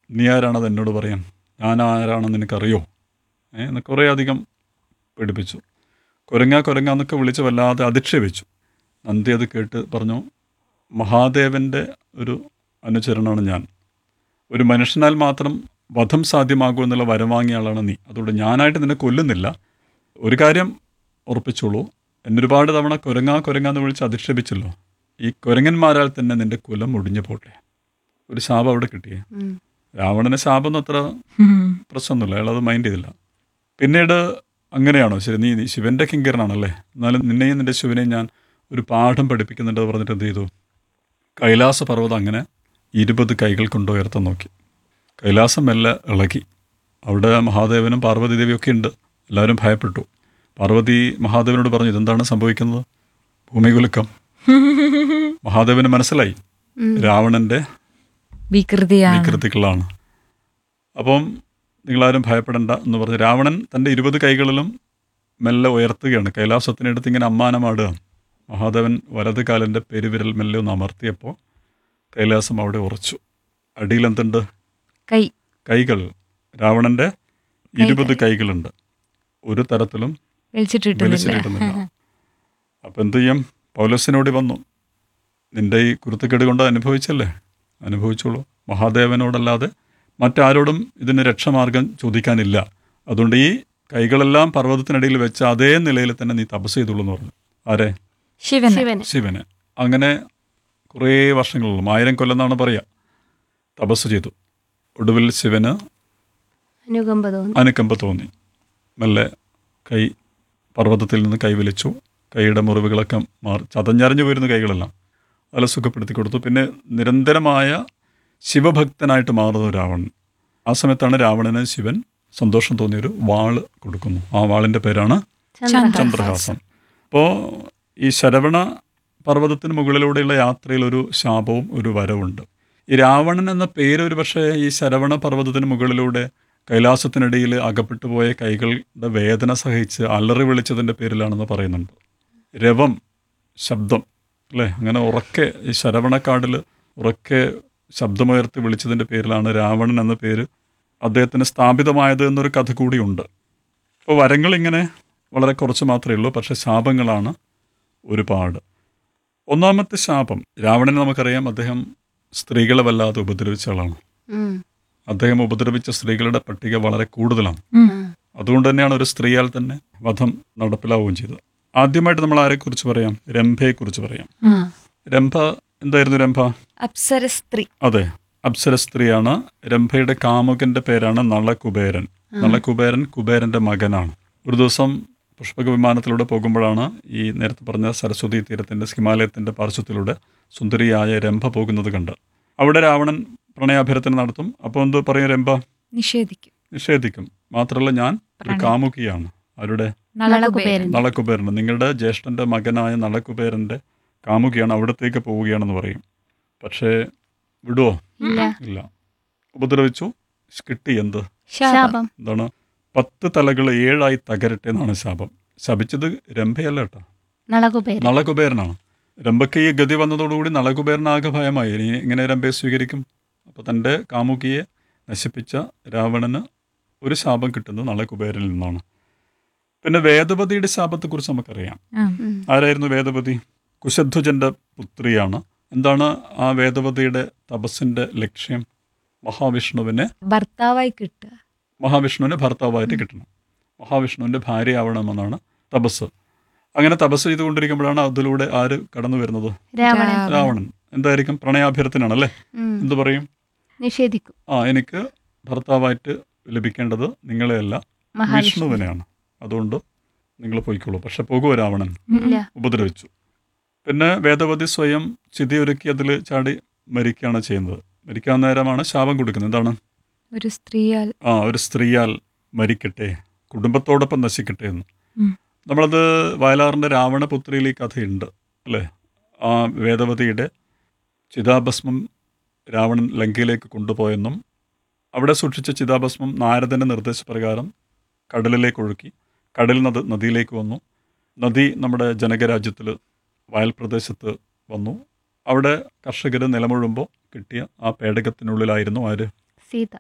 നീ ആരാണത് എന്നോട് പറയാൻ ഞാൻ ആരാണെന്ന് നിനക്കറിയോ ഏ എന്ന് കുറേ അധികം പേടിപ്പിച്ചു കുരങ്ങ കുരങ്ങ എന്നൊക്കെ വിളിച്ച് വല്ലാതെ അധിക്ഷേപിച്ചു നന്ദി അത് കേട്ട് പറഞ്ഞു മഹാദേവൻ്റെ ഒരു അനുചരണമാണ് ഞാൻ ഒരു മനുഷ്യനാൽ മാത്രം വധം സാധ്യമാകൂ എന്നുള്ള വരം വാങ്ങിയ ആളാണ് നീ അതുകൊണ്ട് ഞാനായിട്ട് നിന്നെ കൊല്ലുന്നില്ല ഒരു കാര്യം ഉറപ്പിച്ചോളൂ എന്നെ ഒരുപാട് തവണ കുരങ്ങ കുരങ്ങ എന്ന് വിളിച്ച് അധിക്ഷേപിച്ചല്ലോ ഈ കുരങ്ങന്മാരാൽ തന്നെ നിന്റെ കുലം ഒടിഞ്ഞു പോട്ടെ ഒരു ശാപം അവിടെ കിട്ടിയേ ഉം. രാവണന് ശാപം അത്ര പ്രശ്നമൊന്നുമില്ല അയാൾ അത് മൈൻഡ് ചെയ്തില്ല പിന്നീട് അങ്ങനെയാണോ ശരി നീ നീ ശിവന്റെ കിങ്കരനാണല്ലേ എന്നാലും നിന്നെയും നിന്റെ ശിവനെയും ഞാൻ ഒരു പാഠം പഠിപ്പിക്കുന്നുണ്ട് എന്ന് പറഞ്ഞിട്ട് എന്ത് ചെയ്തു കൈലാസ പർവ്വതം അങ്ങനെ ഇരുപത് കൈകൾ കൊണ്ട് ഉയർത്താൻ നോക്കി കൈലാസം മെല്ലെ ഇളകി അവിടെ മഹാദേവനും പാർവതി ദേവിയൊക്കെ ഉണ്ട് എല്ലാവരും ഭയപ്പെട്ടു പാർവതി മഹാദേവനോട് പറഞ്ഞു ഇതെന്താണ് സംഭവിക്കുന്നത് ഭൂമികുലുക്കം മഹാദേവന് മനസ്സിലായി രാവണന്റെ വികൃതിയാണ് വികൃതികളാണ് അപ്പം നിങ്ങളാരും ഭയപ്പെടേണ്ട എന്ന് പറഞ്ഞ് രാവണൻ തൻ്റെ ഇരുപത് കൈകളിലും മെല്ലെ ഉയർത്തുകയാണ് കൈലാസത്തിനടുത്ത് ഇങ്ങനെ അമ്മാനമാടുക മഹാദേവൻ വലത് കാലിൻ്റെ പെരുവിരൽ മെല്ലെ ഒന്ന് അമർത്തിയപ്പോൾ കൈലാസം അവിടെ ഉറച്ചു അടിയിൽ എന്തുണ്ട് കൈ കൈകൾ രാവണൻ്റെ ഇരുപത് കൈകളുണ്ട് ഒരു തരത്തിലും വലിച്ചിട്ടിട്ടുന്നില്ല വലിച്ചിട്ടുന്നില്ല അപ്പം എന്ത് ചെയ്യും പൗലസിനോട് വന്നു നിന്റെ ഈ കുരുത്തക്കേട് കൊണ്ട് അനുഭവിച്ചല്ലേ അനുഭവിച്ചോളൂ മഹാദേവനോടല്ലാതെ മറ്റാരോടും ഇതിന് രക്ഷമാർഗം ചോദിക്കാനില്ല അതുകൊണ്ട് ഈ കൈകളെല്ലാം പർവ്വതത്തിനിടയിൽ വെച്ച് അതേ നിലയിൽ തന്നെ നീ തപസ് ചെയ്തോളൂ എന്ന് പറഞ്ഞു ആരെ ശിവൻ ശിവന് ശിവന് അങ്ങനെ കുറേ വർഷങ്ങളുള്ളൂ ആയിരം കൊല്ലം എന്നാണ് പറയുക തപസ് ചെയ്തു ഒടുവിൽ ശിവന് അനുകമ്പ തോന്നി അനുകമ്പ തോന്നി മെല്ലെ കൈ പർവ്വതത്തിൽ നിന്ന് കൈവലിച്ചു കൈയുടെ മുറിവുകളൊക്കെ മാറി ചതഞ്ഞറിഞ്ഞു പോയിരുന്ന കൈകളെല്ലാം അതിൽ സുഖപ്പെടുത്തി കൊടുത്തു പിന്നെ നിരന്തരമായ ശിവഭക്തനായിട്ട് മാറുന്നു രാവണൻ ആ സമയത്താണ് രാവണന് ശിവൻ സന്തോഷം തോന്നിയൊരു വാള് കൊടുക്കുന്നു ആ വാളിൻ്റെ പേരാണ് ചന്ദ്രഹാസം അപ്പോൾ ഈ ശരവണ പർവ്വതത്തിന് മുകളിലൂടെയുള്ള യാത്രയിൽ ഒരു ശാപവും ഒരു വരവുണ്ട് ഈ രാവണൻ എന്ന പേര് ഒരു പക്ഷേ ഈ ശരവണ പർവ്വതത്തിന് മുകളിലൂടെ കൈലാസത്തിനിടയിൽ അകപ്പെട്ടു പോയ കൈകളുടെ വേദന സഹിച്ച് അലറി വിളിച്ചതിൻ്റെ പേരിലാണെന്ന് പറയുന്നുണ്ട് രവം ശബ്ദം അല്ലേ അങ്ങനെ ഉറക്കെ ഈ ശരവണക്കാടിൽ ഉറക്കെ ശബ്ദമുയർത്തി വിളിച്ചതിൻ്റെ പേരിലാണ് രാവണൻ എന്ന പേര് അദ്ദേഹത്തിന് സ്ഥാപിതമായത് എന്നൊരു കഥ കൂടിയുണ്ട് അപ്പോൾ വരങ്ങൾ ഇങ്ങനെ വളരെ കുറച്ച് മാത്രമേ ഉള്ളൂ പക്ഷേ ശാപങ്ങളാണ് ഒരുപാട് ഒന്നാമത്തെ ശാപം രാവണനെ നമുക്കറിയാം അദ്ദേഹം സ്ത്രീകളെ വല്ലാതെ ഉപദ്രവിച്ച ആളാണ് ഉം. അദ്ദേഹം ഉപദ്രവിച്ച സ്ത്രീകളുടെ പട്ടിക വളരെ കൂടുതലാണ് ഉം. അതുകൊണ്ട് തന്നെയാണ് ഒരു സ്ത്രീയാൽ തന്നെ വധം നടപ്പിലാവുകയും ചെയ്തത് ആദ്യമായിട്ട് നമ്മൾ ആരെക്കുറിച്ച് പറയാം രംഭയെക്കുറിച്ച് പറയാം ആ. രംഭ എന്തായിരുന്നു രംഭ അപ്സര സ്ത്രീ അതെ അപ്സര സ്ത്രീയാണ് രംഭയുടെ കാമുകന്റെ പേരാണ് നളകുബേരൻ നളകുബേരൻ കുബേരന്റെ മകനാണ് ഒരു ദിവസം പുഷ്പക വിമാനത്തിലൂടെ പോകുമ്പോഴാണ് ഈ നേരത്തെ പറഞ്ഞ സരസ്വതി തീരത്തിന്റെ ഹിമാലയത്തിന്റെ പാർശ്വത്തിലൂടെ സുന്ദരിയായ രംഭ പോകുന്നത് കണ്ട് അവിടെ രാവണൻ പ്രണയാഭ്യർത്ഥന നടത്തും അപ്പോൾ എന്ത് പറയും രംഭ നിഷേധിക്കും നിഷേധിക്കും മാത്രമല്ല ഞാൻ ഒരു കാമുകിയാണ് അവരുടെ നളകുബേരൻ. നളകുബേരൻ നിങ്ങളുടെ ജ്യേഷ്ഠന്റെ മകനായ നളകുബേരന്റെ കാമുകിയാണ് അവിടത്തേക്ക് പോവുകയാണെന്ന് പറയും പക്ഷേ വിടുവോ ഇല്ല ഇല്ല ഉപദ്രവിച്ചു കിട്ടി എന്ത് ശാപം ശാപം എന്താണ് പത്ത് തലകൾ ഏഴായി തകരട്ടെ എന്നാണ് ശാപം ശപിച്ചത് രംഭയല്ല കേട്ടോ നളകുപേരൻ നളകുബേരനാണ് രംഭയ്ക്ക് ഈ ഗതി വന്നതോടുകൂടി നളകുബേരനാകെ ഭയമായി ഇനി എങ്ങനെ രംഭയെ സ്വീകരിക്കും അപ്പോൾ തൻ്റെ കാമുകിയെ നശിപ്പിച്ച രാവണന് ഒരു ശാപം കിട്ടുന്നത് നളകുബേരനിൽ നിന്നാണ് പിന്നെ വേദവതിയുടെ ശാപത്തെക്കുറിച്ച് നമുക്കറിയാം ആ. ഉം. ആരായിരുന്നു വേദവതി കുശധ്വജന്റെ പുത്രിയാണ് എന്താണ് ആ വേദവതിയുടെ തപസ്സിന്റെ ലക്ഷ്യം മഹാവിഷ്ണുവിനെ ഭർത്താവായി കിട്ടുക മഹാവിഷ്ണുവിനെ ഭർത്താവായിട്ട് കിട്ടണം മഹാവിഷ്ണുവിൻ്റെ ഭാര്യയാവണമെന്നാണ് തപസ് അങ്ങനെ തപസ് ചെയ്തുകൊണ്ടിരിക്കുമ്പോഴാണ് അതിലൂടെ ആര് കടന്നു വരുന്നത് രാവണൻ രാവണൻ എന്തായിരിക്കും പ്രണയാഭ്യർത്ഥനാണല്ലേ ഉം. എന്ത് പറയും നിഷേധിക്കും ആ എനിക്ക് ഭർത്താവായിട്ട് ലഭിക്കേണ്ടത് നിങ്ങളെയല്ല മഹാവിഷ്ണു വിഷ്ണുവിനെയാണ് അതുകൊണ്ട് നിങ്ങൾ പോയിക്കോളൂ പക്ഷെ പോകുമോ രാവണൻ ഇല്ല ഉപദ്രവിച്ചു പിന്നെ വേദവതി സ്വയം ചിതിയൊരുക്കി അതിൽ ചാടി മരിക്കുകയാണ് ചെയ്യുന്നത് മരിക്കാൻ നേരമാണ് ശാപം കൊടുക്കുന്നത് എന്താണ് ഒരു സ്ത്രീയാൽ ആ ഒരു സ്ത്രീയാൽ മരിക്കട്ടെ കുടുംബത്തോടൊപ്പം നശിക്കട്ടെ എന്ന് ഉം. നമ്മളത് വയലാറിൻ്റെ രാവണപുത്രിയിൽ ഈ കഥയുണ്ട് അല്ലേ ആ വേദവതിയുടെ ചിതാഭസ്മം രാവണൻ ലങ്കയിലേക്ക് കൊണ്ടുപോയെന്നും അവിടെ സൂക്ഷിച്ച ചിതാഭസ്മം നാരദൻ്റെ നിർദ്ദേശപ്രകാരം കടലിലേക്ക് ഒഴുക്കി കടൽ നദ നദിയിലേക്ക് വന്നു നദി നമ്മുടെ ജനകരാജ്യത്തിൽ വയൽ പ്രദേശത്ത് വന്നു അവിടെ കർഷകർ നിലമുഴുമ്പോൾ കിട്ടിയ ആ പേടകത്തിനുള്ളിലായിരുന്നു ആര് സീത